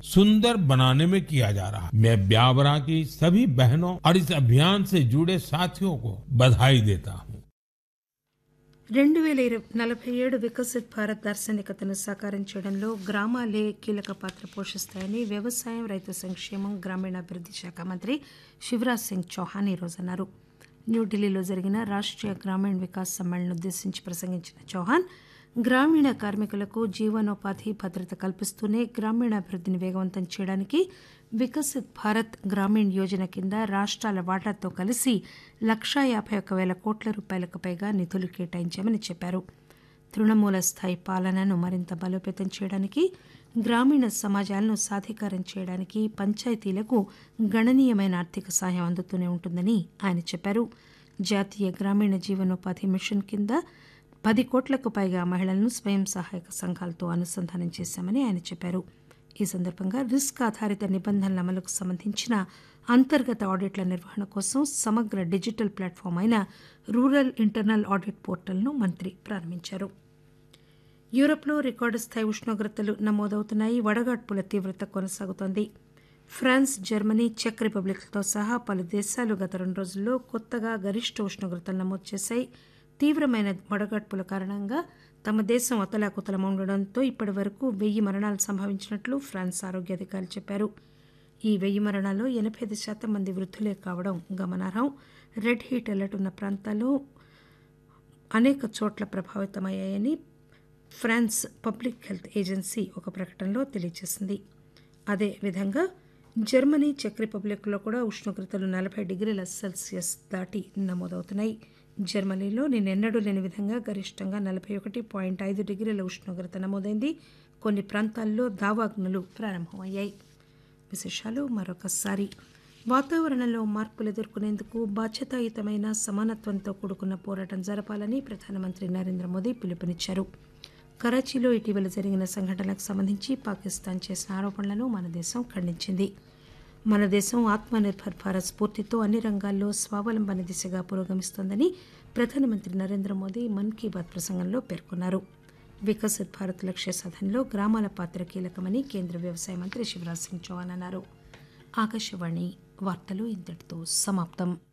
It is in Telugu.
सुंदर बनाने में किया जा रहा है मैं ब्यावरा की सभी बहनों और इस अभियान से जुड़े साथियों को बधाई देता हूँ రెండు వేల ఇరవై నలభై ఏడు వికసిత్ భారత్ దార్శనికతను సాకారం చేయడంలో గ్రామాలే కీలక పాత్ర పోషిస్తాయని వ్యవసాయం రైతు సంక్షేమం గ్రామీణాభివృద్ధి శాఖ మంత్రి శివరాజ్ సింగ్ చౌహాన్ ఈరోజు అన్నారు న్యూఢిల్లీలో జరిగిన రాష్ట్రీయ గ్రామీణ వికాస్ సమ్మేళనం ఉద్దేశించి ప్రసంగించిన చౌహాన్ గ్రామీణ కార్మికులకు జీవనోపాధి భద్రత కల్పిస్తూనే గ్రామీణాభివృద్ధిని వేగవంతం చేయడానికి వికసిత్ భారత్ గ్రామీణ్ యోజన కింద రాష్ట్రాల వాటాతో కలిసి లక్షా యాభై ఒక్క వేల కోట్ల రూపాయలకు పైగా నిధులు కేటాయించామని చెప్పారు తృణమూల స్థాయి పాలనను మరింత బలోపేతం చేయడానికి గ్రామీణ సమాజాలను సాధికారం చేయడానికి పంచాయతీలకు గణనీయమైన ఆర్థిక సహాయం అందుతూనే ఉంటుందని ఆయన చెప్పారు జాతీయ గ్రామీణ జీవనోపాధి మిషన్ కింద పది కోట్లకు పైగా మహిళలను స్వయం సహాయక సంఘాలతో అనుసంధానం చేశామని ఆయన చెప్పారు ఈ సందర్భంగా రిస్క్ ఆధారిత నిబంధనల అమలుకు సంబంధించిన అంతర్గత ఆడిట్ల నిర్వహణ కోసం సమగ్ర డిజిటల్ ప్లాట్ఫామ్ అయిన రూరల్ ఇంటర్నల్ ఆడిట్ పోర్టల్ను మంత్రి ప్రారంభించారు యూరప్లో రికార్డు స్థాయి ఉష్ణోగ్రతలు నమోదవుతున్నాయి వడగాడ్పుల తీవ్రత కొనసాగుతోంది ఫ్రాన్స్ జర్మనీ చెక్ రిపబ్లిక్లతో సహా పలు దేశాలు గత రెండు రోజుల్లో కొత్తగా గరిష్ట ఉష్ణోగ్రతలు నమోదు చేశాయి తీవ్రమైన వడగాడ్పుల కారణంగా తమ దేశం అతలాకుతలం ఉండడంతో ఇప్పటి వరకు వెయ్యి మరణాలు సంభవించినట్లు ఫ్రాన్స్ ఆరోగ్య అధికారులు చెప్పారు ఈ వెయ్యి మరణాల్లో ఎనభై ఐదు శాతం మంది వృద్ధులే కావడం గమనార్హం రెడ్ హీట్ అలర్ట్ ఉన్న ప్రాంతాల్లో అనేక చోట్ల ప్రభావితమయ్యాయని ఫ్రాన్స్ పబ్లిక్ హెల్త్ ఏజెన్సీ ఒక ప్రకటనలో తెలియజేసింది అదేవిధంగా జర్మనీ చెక్ రిపబ్లిక్లో కూడా ఉష్ణోగ్రతలు నలభై డిగ్రీల సెల్సియస్ దాటి నమోదవుతున్నాయి జర్మనీలో నిన్నెన్నడూ లేని విధంగా గరిష్టంగా నలభై ఒకటి పాయింట్ ఐదు డిగ్రీల ఉష్ణోగ్రత నమోదైంది కొన్ని ప్రాంతాల్లో దావాగ్నులు ప్రారంభమయ్యాయి విశేషాలు మరొకసారి వాతావరణంలో మార్పులు ఎదుర్కొనేందుకు బాధ్యతాయుతమైన సమానత్వంతో కూడుకున్న పోరాటం జరపాలని ప్రధానమంత్రి నరేంద్ర మోదీ పిలుపునిచ్చారు కరాచీలో ఇటీవల జరిగిన సంఘటనలకు సంబంధించి పాకిస్తాన్ చేసిన ఆరోపణలను మన దేశం ఖండించింది మన దేశం ఆత్మనిర్భర్ భారత్ స్ఫూర్తితో అన్ని రంగాల్లో స్వావలంబన దిశగా పురోగమిస్తోందని ప్రధానమంత్రి నరేంద్ర మోదీ మన్ కీ బాత్ ప్రసంగంలో పేర్కొన్నారు వికసిత్ భారత్ లక్ష్య సాధనలో గ్రామాల పాత్ర కీలకమని కేంద్ర వ్యవసాయ మంత్రి శివరాజ్ సింగ్ చౌహాన్ అన్నారు ఆకాశవాణి వార్తలు ఇంతటితో సమాప్తం